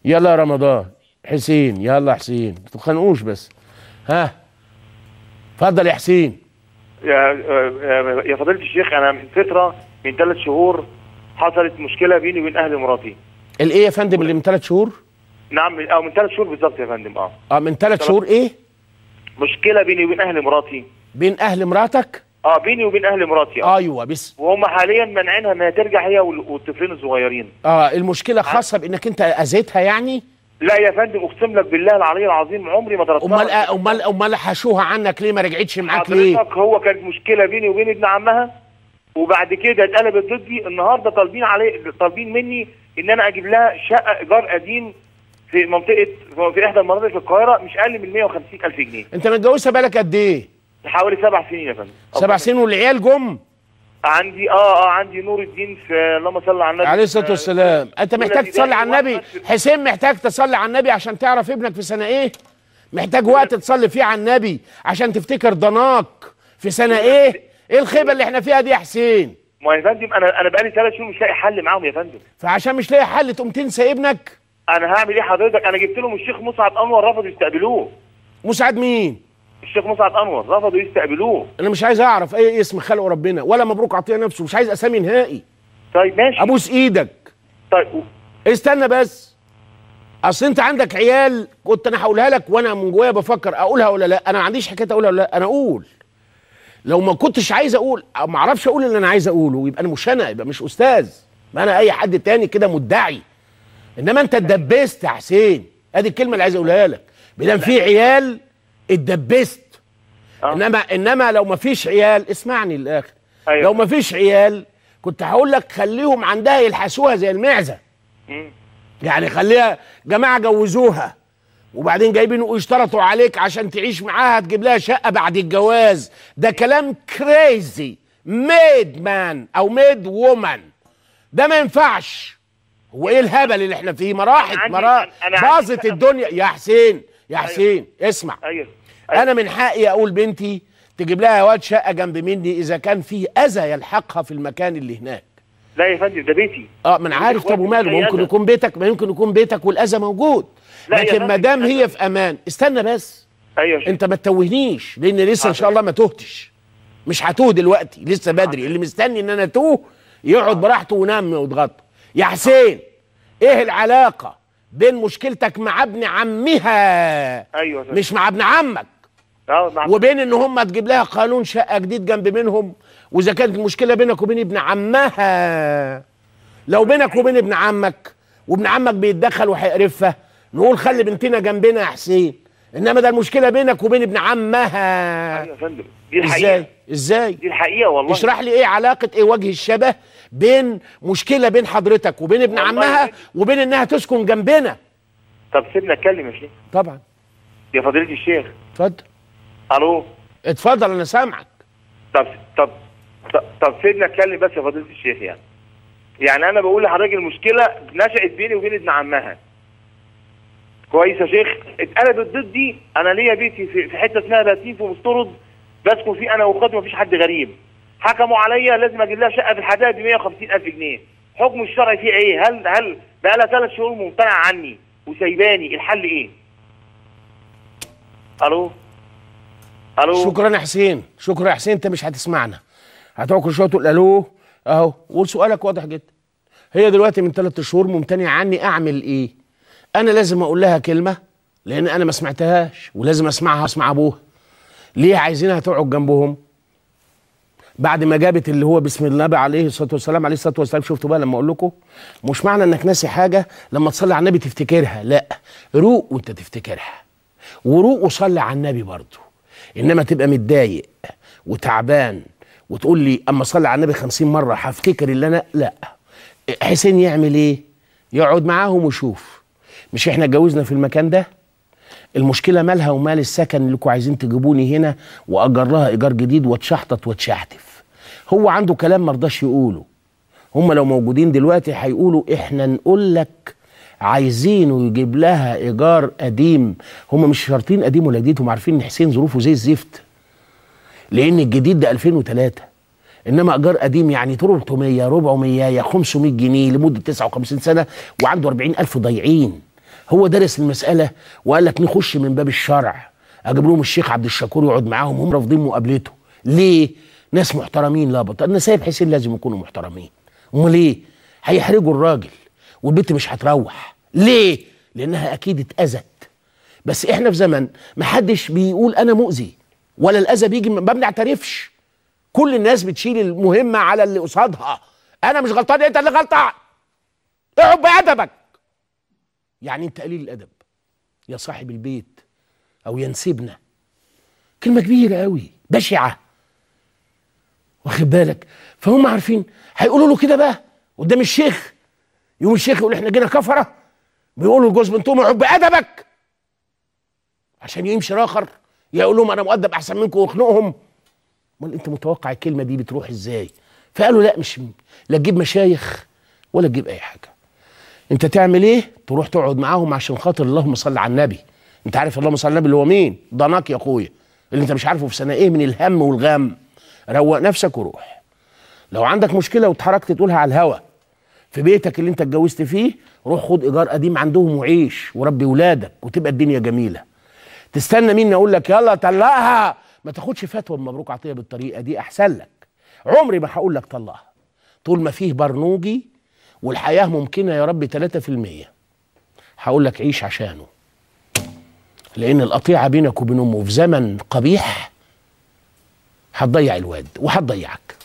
يلا يا رمضان حسين يلا حسين ما تتخانقوش بس ها اتفضل يا حسين يا يا- يا فضيلة الشيخ أنا من فترة من ثلاث شهور حصلت مشكلة بيني وبين أهل مراتي الايه يا فندم اللي من ثلاث شهور نعم من- أو من ثلاث شهور بالظبط يا فندم أه اه من ثلاث شهور ايه مشكلة بيني وبين أهل مراتي بين اهل مراتك أه بيني وبين أهل مراتي أه ايوه بس وهم حاليا مانعينها إنها ترجع هي وال- والطفلين الصغيرين اه المشكله خاصه بانك انت اذيتها يعني لا يا فندم أقسم لك بالله العلي العظيم عمري ما طردتها امال امال امال حشوها عنك ليه ما رجعتش معاك ليه حضرتك هو كانت مشكله بيني وبين ابن عمها وبعد كده اتقلبت ضدي النهارده طالبين علي طالبين مني ان انا اجيب لها شقه ايجار قديم في منطقه في احدى المناطق في القاهره مش اقل من 150 الف جنيه انت متجوزها بالك قد ايه حوالي سبع سنين يا فندم سبع سنين والعيال جم عندي اه اه عندي نور الدين في اللهم صل على النبي عليه الصلاه والسلام انت أولى محتاج تصلي ابتدائي على النبي وأحمد في- حسين محتاج تصلي على النبي عشان تعرف ابنك في سنه ايه محتاج وقت تصلي فيه على النبي عشان تفتكر ضناك في سنه ايه ايه الخيبه اللي احنا فيها دي يا حسين ما يا فندم انا انا بقالي ثلاث شهور مش لاقي حل معاهم يا فندم فعشان مش لاقي حل تقوم تنسى ابنك انا هعمل ايه حضرتك انا جبت لهم الشيخ مسعد انور رفضوا يستقبلوه مساعد مين الشيخ مسعد انور رفضوا يستقبلوه انا مش عايز اعرف اي اسم خلقه ربنا ولا مبروك عطيه نفسه مش عايز اسامي نهائي طيب ماشي ابوس ايدك طيب استنى بس اصل انت عندك عيال كنت انا هقولها لك وانا من جوايا بفكر اقولها ولا لا انا ما عنديش حكايه اقولها ولا لا انا اقول لو ما كنتش عايز اقول او ما اعرفش اقول اللي انا عايز اقوله يبقى انا مش انا يبقى مش استاذ ما انا اي حد تاني كده مدعي انما انت اتدبست يا حسين ادي الكلمه اللي عايز اقولها لك بدل في عيال اتدبست آه. انما انما لو ما فيش عيال اسمعني للاخر أيوة. لو ما فيش عيال كنت هقول لك خليهم عندها يلحسوها زي المعزه مم. يعني خليها جماعه جوزوها وبعدين جايبين واشترطوا عليك عشان تعيش معاها تجيب لها شقه بعد الجواز ده كلام كريزي ميد مان او ميد وومن ده ما ينفعش هو ايه الهبل اللي احنا فيه مراحل عندي- مراحل أنا عندي باظت شقة- الدنيا يا حسين يا حسين اسمع ايوه انا من حقي اقول بنتي تجيب لها واد شقه جنب مني اذا كان في اذى يلحقها في المكان اللي هناك لا يا فندم ده بيتي اه ما انا عارف طب وماله أي ممكن أذى. يكون بيتك ما يمكن يكون بيتك والاذى موجود لا يا لكن فندم، ما دام أنا- هي في امان استنى بس ايوه يا شيخ. انت ما تتوهنيش لان لسه ان شاء الله ما تهتش مش هتوه دلوقتي لسه بدري اللي مستني ان انا اتوه يقعد براحته وينام ويتغطى يا حسين ايه العلاقه بين مشكلتك مع ابن عمها ايوه يا فندم. مش مع ابن عمك اه مع وبين ان هم تجيب لها قانون شقه جديد جنب منهم واذا كانت المشكله بينك وبين ابن عمها لو بينك وبين ابن عمك وابن عمك بيتدخل وهيقرفها نقول خلي بنتنا جنبنا يا حسين انما ده المشكله بينك وبين ابن عمها ايوه يا فندم دي الحقيقه ازاي ازاي دي الحقيقه والله اشرح لي ايه علاقه ايه وجه الشبه بين مشكله بين حضرتك وبين ابن والله عمها يا وبين انها تسكن جنبنا طب سيبنا اتكلم يا شيخ طبعا يا فضيله الشيخ اتفضل الو اتفضل انا سامعك طب طب طب, طب سيبنا اتكلم بس يا فضيله الشيخ يعني يعني انا بقول لحضرتك المشكله نشأت بيني وبين ابن عمها كويس يا شيخ اتقلبت ضدي انا ليا بيتي في, في حته اسمها باتين في مسترد بسكن فيه انا واخواتي مفيش حد غريب حكموا عليا لازم اجيب لها شقه في الحدائق ب 150 الف جنيه حكم الشرعي فيه ايه هل هل بقى لها ثلاث شهور ممتنعه عني وسايباني الحل ايه الو الو شكرا يا حسين شكرا يا حسين انت مش هتسمعنا هتقعد كل شويه تقول الو اهو وسؤالك واضح جدا هي دلوقتي من ثلاث شهور ممتنعه عني اعمل ايه انا لازم اقول لها كلمه لان انا ما سمعتهاش ولازم اسمعها اسمع ابوها ليه عايزينها تقعد جنبهم بعد ما جابت اللي هو بسم الله عليه الصلاه والسلام عليه الصلاه والسلام شفتوا بقى لما اقول لكم مش معنى انك ناسي حاجه لما تصلي على النبي تفتكرها لا روق وانت تفتكرها وروق وصلي على النبي برضه انما تبقى متضايق وتعبان وتقول لي اما اصلي على النبي خمسين مره هفتكر اللي انا لا حسين يعمل ايه يقعد معاهم ويشوف مش احنا اتجوزنا في المكان ده المشكله مالها ومال السكن اللي انتوا عايزين تجيبوني هنا واجر لها ايجار جديد واتشحطط واتشحتف هو عنده كلام مرضاش يقوله هم لو موجودين دلوقتي هيقولوا احنا نقول لك عايزينه يجيب لها ايجار قديم هم مش شرطين قديم ولا جديد هم عارفين ان حسين ظروفه زي الزفت لان الجديد ده 2003 انما ايجار قديم يعني 300 400 يا 500 جنيه لمده 59 سنه وعنده 40000 ضايعين هو درس المساله وقال لك نخش من باب الشرع اجيب لهم الشيخ عبد الشكور يقعد معاهم هم رافضين مقابلته ليه ناس محترمين لا بطل انا سايب حسين لازم يكونوا محترمين امال ايه هيحرجوا الراجل والبنت مش هتروح ليه لانها اكيد اتاذت بس احنا في زمن ما حدش بيقول انا مؤذي ولا الاذى بيجي من- ما بنعترفش كل الناس بتشيل المهمه على اللي قصادها انا مش غلطان انت اللي غلطان اقعد بادبك يعني انت قليل الادب يا صاحب البيت او ينسبنا كلمه كبيره قوي بشعه واخد بالك فهم عارفين هيقولوا له كده بقى قدام الشيخ يوم الشيخ يقول احنا جينا كفره بيقولوا لجوز بنتهم اقعد بادبك عشان يمشي اخر يقول لهم انا مؤدب احسن منكم واخنقهم امال انت متوقع الكلمه دي بتروح ازاي فقالوا لا مش لا تجيب مشايخ ولا تجيب اي حاجه انت تعمل ايه تروح تقعد معاهم عشان خاطر اللهم صل على النبي انت عارف اللهم صل على النبي اللي هو مين ضناك يا اخويا اللي انت مش عارفه في سنه ايه من الهم والغم روق نفسك وروح لو عندك مشكله واتحركت تقولها على الهوا في بيتك اللي انت اتجوزت فيه روح خد ايجار قديم عندهم وعيش وربي ولادك وتبقى الدنيا جميله تستنى مني اقول لك يلا طلقها ما تاخدش فتوى من مبروك عطيه بالطريقه دي احسن لك عمري ما هقول لك طلقها طول ما فيه برنوجي والحياه ممكنه يا رب 3% هقول لك عيش عشانه لان القطيعه بينك وبين امه في زمن قبيح هتضيع الواد وهتضيعك